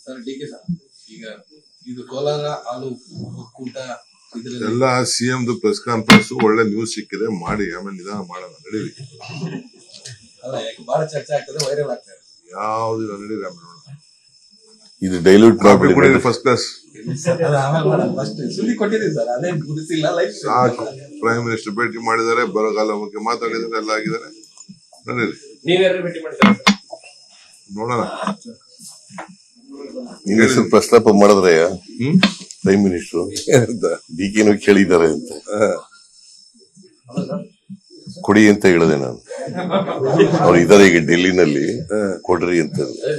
Sir D K sir ಈಗ ಇದು ಕೋಲಾರ ಹಾಲು ಒಕ್ಕೂಟ ಇದರಲ್ಲಿ ಎಲ್ಲ ಸಿಎಂ ಪ್ರೆಸ್ ಕಾನ್ಫರೆನ್ಸ್ ಒಳ್ಳೆ ನ್ಯೂಸ್ ಸಿಕ್ಕಿದೆ ಮಾಡಿ ಆಮೇಲೆ ನಿಧಾನ ಮಾಡೋಣ ನಡೀರಿ ಅಲ್ಲ ಯಾಕೆ ಬಹಳ ಚರ್ಚೆ ಆಗ್ತದೆ ವೈರಲ್ ಆಗ್ತದೆ ಯಾವ್ದಿಲ್ಲ ನಡೀರಿ ಆಮೇಲೆ ನೋಡೋಣ ಇದು ಡೈಲ್ಯೂಟ್ ಮಾಡ್ಬಿಡಿ ಫಸ್ಟ್ ಕ್ಲಾಸ್ ಅದು ಆಮೇಲೆ ಮಾಡೋಣ ಫಸ್ಟ್ ಸುದ್ದಿ ಕೊಟ್ಟಿದ್ದೀವಿ ಸರ್ ಅದೇನ್ ಗುಡಿಸಿಲ್ಲ ಲೈಫ್ ಸಾಕು ಪ್ರೈಮ್ ಮಿನಿಸ್ಟರ್ ಭೇಟಿ ಮಾಡಿದ್ದಾರೆ ಬರಗಾಲ ಬಗ್ಗೆ ಮಾತಾಡಿದ್ದಾರೆ ಎಲ್ಲ ಆಗಿದ್ದಾರೆ ನಡೀರಿ ನೀವ್ಯಾರು ಭೇಟಿ ಮಾಡ್ತೀರಾ ಸರ್? ನೋಡೋಣ ನಿನ್ನ ಹೆಸರು ಪ್ರಸ್ತಾಪ ಮಾಡಿದ್ರೆ ಹ್ಮ್ ಪ್ರೈಮ್ ಮಿನಿಸ್ಟರ್ ಏನಂತ ಡಿ ಕೆನೂ ಕೇಳಿದ್ದಾರೆ ಅಂತ ಕೊಡಿ ಅಂತ ಹೇಳಿದೆ ನಾನು ಅವ್ರು ಇದಾರೆ ಈಗ ಡೆಲ್ಲಿನಲ್ಲಿ ಕೊಡ್ರಿ ಅಂತ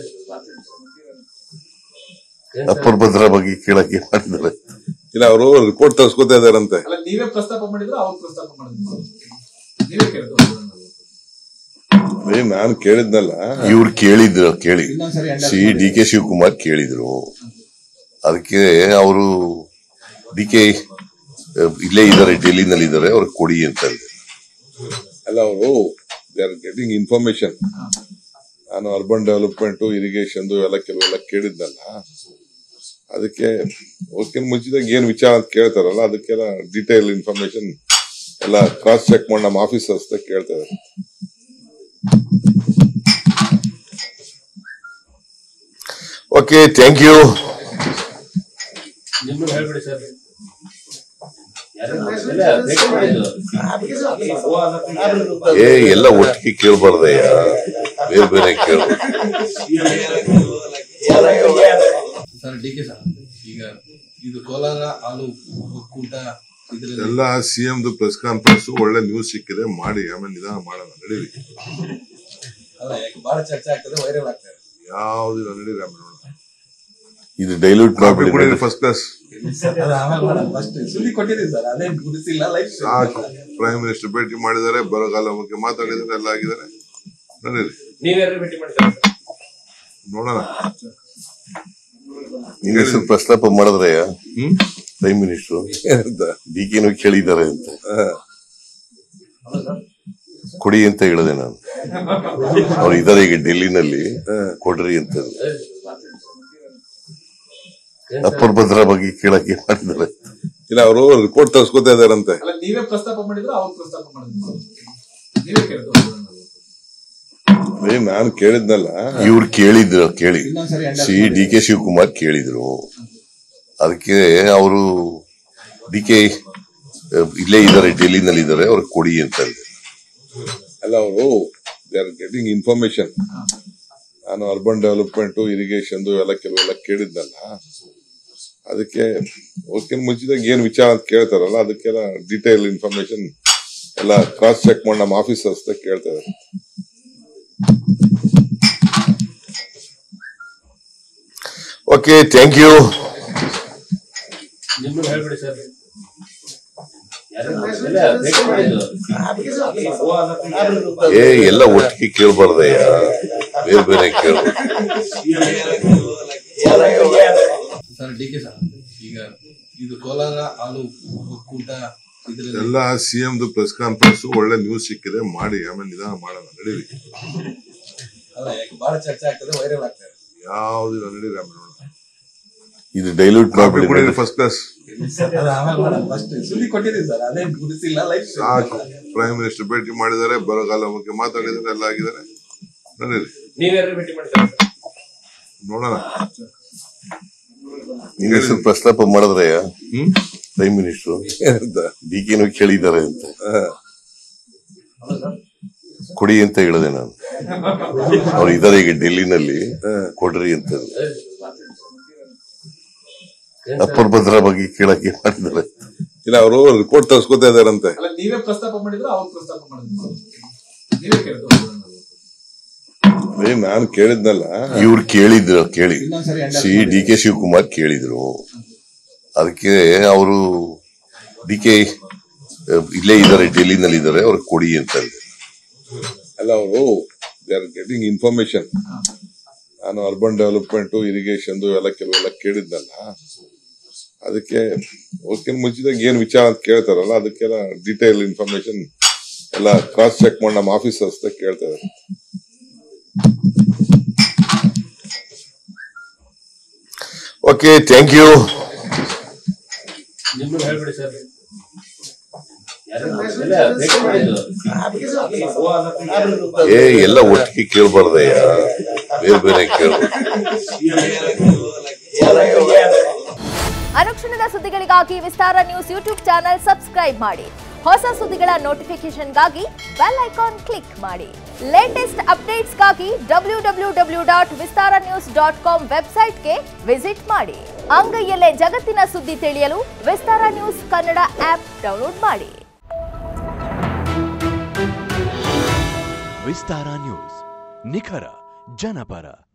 ಅಪ್ಪರ್ ಭದ್ರಾ ಬಗ್ಗೆ ಕೇಳಕ್ಕೆ ಮಾಡಿದ್ದಾರೆ ಇಲ್ಲ ಅವರು ರಿಪೋರ್ಟ್ ತರ್ಸ್ಕೊತಾ ಇದಾರಂತೆ ಅಲ್ಲ ನೀವೇ ಪ್ರಸ್ತಾಪ ಮಾಡಿದ್ರೆ ಅವ್ರು ಪ್ರಸ್ತಾಪ ಮಾಡಿದ್ರು ನೀವೇ ಕೇಳಿದ್ರು ಏ ನಾನ್ ಕೇಳಿದ್ನಲ್ಲ ಇವ್ರು ಕೇಳಿದ್ರು ಕೇಳಿ ಇನ್ನೊಂದ್ಸರಿ ಎಂಡ ಸಿ ಡಿ ಕೆ ಶಿವಕುಮಾರ್ ಕೇಳಿದ್ರು ಅದಕ್ಕೆ ಅವರು ಡಿ ಕೆ ಇಲ್ಲೇ ಇದಾರೆ ಡೆಲ್ಲಿನಲ್ಲಿ ಇದಾರೆ ಅವ್ರಿಗೆ ಕೊಡಿ ಅಂತ ಇದೆ. ಅಲ್ಲ ಅವರು ದೇ ಆರ್ ಗೆಟಿಂಗ್ ಇನ್ಫಾರ್ಮೇಶನ್ ನಾನು ಅರ್ಬನ್ ಡೆವಲಪ್ಮೆಂಟ್ ಇರಿಗೇಷನ್ ಎಲ್ಲ ಕೆಲವೆಲ್ಲ ಕೇಳಿದ್ನಲ್ಲ ಅದಕ್ಕೆ ಅದಕ್ಕಿಂತ ಮುಂಚಿದಾಗ ಏನ್ ವಿಚಾರ ಅಂತ ಕೇಳ್ತಾರಲ್ಲ ಅದಕ್ಕೆಲ್ಲ ಡೀಟೇಲ್ ಇನ್ಫಾರ್ಮೇಶನ್ ಎಲ್ಲ ಕ್ರಾಸ್ ಚೆಕ್ ಮಾಡಿ ನಮ್ಮ ಆಫೀಸರ್ಸ್ ಕೇಳ್ತಾ ಇದ್ದಾರೆ ಓಕೆ ಥ್ಯಾಂಕ್ ಯು ನಿಮ್ಗೂ ಹೇಳ್ಬಿಡಿ ಸರ್ ಯಾರು ಇಲ್ಲ, ಭೇಟಿ ಮಾಡಿದ್ದು. ಏ ಎಲ್ಲ ಒಟ್ಟಿಗೆ ಕೇಳ್ಬಾರ್ದಯ್ಯ ಬೇರೆ ಬೇರೆ ಕೇಳ್ಬೇಕು ಸರ್ ಡಿ ಕೆ ಸರ್ ಈಗ ಇದು ಕೋಲಾರ ಹಾಲು ಒಕ್ಕೂಟ ಇದರಲ್ಲಿ ಎಲ್ಲ ಸಿಎಂ ಪ್ರೆಸ್ ಕಾನ್ಫರೆನ್ಸ್ ಒಳ್ಳೆ ನ್ಯೂಸ್ ಸಿಕ್ಕಿದೆ ಮಾಡಿ ಆಮೇಲೆ ನಿಧಾನ ಮಾಡೋಣ ನಡೀರಿ ಅಲ್ಲ ಯಾಕೆ ಬಹಳ ಚರ್ಚೆ ಆಗ್ತದೆ ವೈರಲ್ ಆಗ್ತದೆ ಯಾವ್ದಿಲ್ಲ ನಡೀರಿ ಆಮೇಲೆ ನೋಡೋಣ ಇದು ಡೈಲ್ಯೂಟ್ ಮಾಡ್ಬಿಡಿ ಫಸ್ಟ್ ಕ್ಲಾಸ್ ಅದು ಆಮೇಲೆ ಮಾಡೋಣ ಫಸ್ಟ್ ಸುದ್ದಿ ಕೊಟ್ಟಿದ್ದೀವಿ ಸರ್ ಅದೇನ್ ಗುಡಿಸಿಲ್ಲ ಲೈಫ್ ಸಾಕು ಪ್ರೈಮ್ ಮಿನಿಸ್ಟರ್ ಭೇಟಿ ಮಾಡಿದ್ದಾರೆ ಬರಗಾಲ ಬಗ್ಗೆ ಮಾತಾಡಿದ್ದಾರೆ ಎಲ್ಲ ಆಗಿದ್ದಾರೆ ನಡೀರಿ ನೀವ್ಯಾರು ಭೇಟಿ ಮಾಡ್ತೀರಾ ಸರ್? ನೋಡೋಣ ನಿನ್ನ ಹೆಸರು ಪ್ರಸ್ತಾಪ ಮಾಡಿದ್ರೆ ಹ್ಮ್ ಪ್ರೈಮ್ ಮಿನಿಸ್ಟರ್ ಏನಂತ ಡಿ ಕೆನೂ ಕೇಳಿದ್ದಾರೆ ಅಂತ ಕೊಡಿ ಅಂತ ಹೇಳಿದೆ ನಾನು ಅವ್ರು ಇದಾರೆ ಈಗ ಡೆಲ್ಲಿನಲ್ಲಿ ಕೊಡ್ರಿ ಅಂತ ಅಪ್ಪರ್ ಭದ್ರಾ ಬಗ್ಗೆ ಕೇಳಕ್ಕೆ ಮಾಡಿದ್ದಾರೆ ಇಲ್ಲ ಅವರು ರಿಪೋರ್ಟ್ ತರ್ಸ್ಕೊತಾ ಇದಾರಂತೆ ಅಲ್ಲ ನೀವೇ ಪ್ರಸ್ತಾಪ ಮಾಡಿದ್ರೆ ಅವ್ರು ಪ್ರಸ್ತಾಪ ಮಾಡಿದ್ರು ನೀವೇ ಕೇಳಿದ್ರು ಏ ನಾನ್ ಕೇಳಿದ್ನಲ್ಲ ಇವ್ರು ಕೇಳಿದ್ರು ಕೇಳಿ ಇನ್ನೊಂದ್ಸರಿ ಎಂಡ ಸಿ ಡಿ ಕೆ ಶಿವಕುಮಾರ್ ಕೇಳಿದ್ರು ಅದಕ್ಕೆ ಅವರು ಡಿ ಕೆ ಇಲ್ಲೇ ಇದಾರೆ ಡೆಲ್ಲಿನಲ್ಲಿ ಇದಾರೆ ಅವ್ರಿಗೆ ಕೊಡಿ ಅಂತ ಇದೆ. ಅಲ್ಲ ಅವರು ದೇ ಆರ್ ಗೆಟಿಂಗ್ ಇನ್ಫಾರ್ಮೇಶನ್ ನಾನು ಅರ್ಬನ್ ಡೆವಲಪ್ಮೆಂಟ್ ಇರಿಗೇಷನ್ ಎಲ್ಲ ಕೆಲವೆಲ್ಲ ಕೇಳಿದ್ನಲ್ಲ ಅದಕ್ಕೆ ಅದಕ್ಕಿಂತ ಮುಂಚಿದಾಗ ಏನ್ ವಿಚಾರ ಅಂತ ಕೇಳ್ತಾರಲ್ಲ ಅದಕ್ಕೆಲ್ಲ ಡೀಟೇಲ್ ಇನ್ಫಾರ್ಮೇಶನ್ ಎಲ್ಲ ಕ್ರಾಸ್ ಚೆಕ್ ಮಾಡಿ ನಮ್ಮ ಆಫೀಸರ್ಸ್ ಕೇಳ್ತಾ ಇದ್ದಾರೆ ಓಕೆ ಥ್ಯಾಂಕ್ ಯು ನಿಮ್ಗೂ ಹೇಳ್ಬಿಡಿ ಸರ್ ಯಾರು ಇಲ್ಲ, ಭೇಟಿ ಮಾಡಿದ್ದು. ಏ ಎಲ್ಲ ಒಟ್ಟಿಗೆ ಕೇಳ್ಬಾರ್ದಯ್ಯ ಬೇರೆ ಬೇರೆ ಕೇಳ್ಬೇಕು ಸರ್ ಡಿ ಕೆ ಸರ್ ಈಗ ಇದು ಕೋಲಾರ ಹಾಲು ಒಕ್ಕೂಟ ಇದರಲ್ಲಿ ಎಲ್ಲ ಸಿಎಂ ಪ್ರೆಸ್ ಕಾನ್ಫರೆನ್ಸ್ ಒಳ್ಳೆ ನ್ಯೂಸ್ ಸಿಕ್ಕಿದೆ ಮಾಡಿ ಆಮೇಲೆ ನಿಧಾನ ಮಾಡೋಣ ನಡೀರಿ ಅಲ್ಲ ಯಾಕೆ ಬಹಳ ಚರ್ಚೆ ಆಗ್ತದೆ ವೈರಲ್ ಆಗ್ತದೆ ಯಾವ್ದಿಲ್ಲ ನಡೀರಿ ಆಮೇಲೆ ನೋಡೋಣ ಇದು ಡೈಲ್ಯೂಟ್ ಮಾಡ್ಬಿಡಿ ಫಸ್ಟ್ ಕ್ಲಾಸ್ ಅದು ಆಮೇಲೆ ಮಾಡೋಣ ಫಸ್ಟ್ ಸುದ್ದಿ ಕೊಟ್ಟಿದ್ದೀವಿ ಸರ್ ಅದೇನ್ ಗುಡಿಸಿಲ್ಲ ಲೈಫ್ ಸಾಕು ಪ್ರೈಮ್ ಮಿನಿಸ್ಟರ್ ಭೇಟಿ ಮಾಡಿದ್ದಾರೆ ಬರಗಾಲ ಬಗ್ಗೆ ಮಾತಾಡಿದ್ದಾರೆ ಎಲ್ಲ ಆಗಿದ್ದಾರೆ ನಡೀರಿ ನೀವ್ಯಾರು ಭೇಟಿ ಮಾಡ್ತೀರಾ ಸರ್? ನೋಡೋಣ ನಿನ್ನ ಹೆಸರು ಪ್ರಸ್ತಾಪ ಮಾಡಿದ್ರೆ ಹ್ಮ್ ಪ್ರೈಮ್ ಮಿನಿಸ್ಟರ್ ಏನಂತ ಡಿ ಕೆನೂ ಕೇಳಿದ್ದಾರೆ ಅಂತ ಕೊಡಿ ಅಂತ ಹೇಳಿದೆ ನಾನು ಅವ್ರು ಇದಾರೆ ಈಗ ಡೆಲ್ಲಿನಲ್ಲಿ ಕೊಡ್ರಿ ಅಂತ ಅಪ್ಪರ್ ಭದ್ರಾ ಬಗ್ಗೆ ಕೇಳಕ್ಕೆ ಮಾಡಿದ್ದಾರೆ ಇಲ್ಲ ಅವರು ರಿಪೋರ್ಟ್ ತರ್ಸ್ಕೊತಾ ಇದಾರಂತೆ ಅಲ್ಲ ನೀವೇ ಪ್ರಸ್ತಾಪ ಮಾಡಿದ್ರೆ ಅವ್ರು ಪ್ರಸ್ತಾಪ ಮಾಡಿದ್ರು ನೀವೇ ಕೇಳಿದ್ರು ಏ ನಾನ್ ಕೇಳಿದ್ನಲ್ಲ ಇವ್ರು ಕೇಳಿದ್ರು ಕೇಳಿ ಇನ್ನೊಂದ್ಸರಿ ಎಂಡ ಸಿ ಡಿ ಕೆ ಶಿವಕುಮಾರ್ ಕೇಳಿದ್ರು ಅದಕ್ಕೆ ಅವರು ಡಿ ಕೆ ಇಲ್ಲೇ ಇದಾರೆ ಡೆಲ್ಲಿನಲ್ಲಿ ಇದಾರೆ ಅವ್ರಿಗೆ ಕೊಡಿ ಅಂತ ಇದೆ. ಅಲ್ಲ ಅವರು ದೇ ಆರ್ ಗೆಟಿಂಗ್ ಇನ್ಫಾರ್ಮೇಶನ್ ನಾನು ಅರ್ಬನ್ ಡೆವಲಪ್ಮೆಂಟ್ ಇರಿಗೇಷನ್ ಎಲ್ಲ ಕೆಲವೆಲ್ಲ ಕೇಳಿದ್ನಲ್ಲ ಅದಕ್ಕೆ ಅದಕ್ಕಿಂತ ಮುಂಚಿದಾಗ ಏನ್ ವಿಚಾರ ಅಂತ ಕೇಳ್ತಾರಲ್ಲ ಅದಕ್ಕೆಲ್ಲ ಡೀಟೇಲ್ ಇನ್ಫಾರ್ಮೇಶನ್ ಎಲ್ಲ ಕ್ರಾಸ್ ಚೆಕ್ ಮಾಡಿ ನಮ್ಮ ಆಫೀಸರ್ಸ್ ಕೇಳ್ತಾ ಇದ್ದಾರೆ ಓಕೆ ಥ್ಯಾಂಕ್ ಯು ನಿಮ್ದು ಹೇಳ್ಬಿಡಿ ಸರ್ ಯಾರು ಎಲ್ಲ ಭೇಟಿ ಮಾಡಿದ್ದು ಏ ಎಲ್ಲ ಒಟ್ಟಿಗೆ ಕೇಳ್ಬಾರ್ದಯ್ಯ ಬೇರೆ ಬೇರೆ ಕೇಳ್ಬೇಕು ಅನುಕ್ಷಣದ ಸುದ್ದಿಗಳಿಗಾಗಿ Vistara news YouTube channel subscribe ಮಾಡಿ ಹೊಸ ಸುದ್ದಿಗಳ ನೋಟಿಫಿಕೇಶನ್ಗಾಗಿ ಬೆಲ್ ಐಕಾನ್ ಕ್ಲಿಕ್ ಮಾಡಿ ಲೇಟೆಸ್ಟ್ ಅಪ್ಡೇಟ್ಸ್ಗಾಗಿ W W W dot Vistara news dot com ವೆಬ್ಸೈಟ್ಗೆ ವಿಸಿಟ್ ಮಾಡಿ ಅಂಗೈಯಲ್ಲೇ ಜಗತ್ತಿನ ಸುದ್ದಿ ತಿಳಿಯಲು Vistara news Kannada app download ಮಾಡಿ ವಿಸ್ತಾರ ನ್ಯೂಸ್ ನಿಖರ ಜನಪರ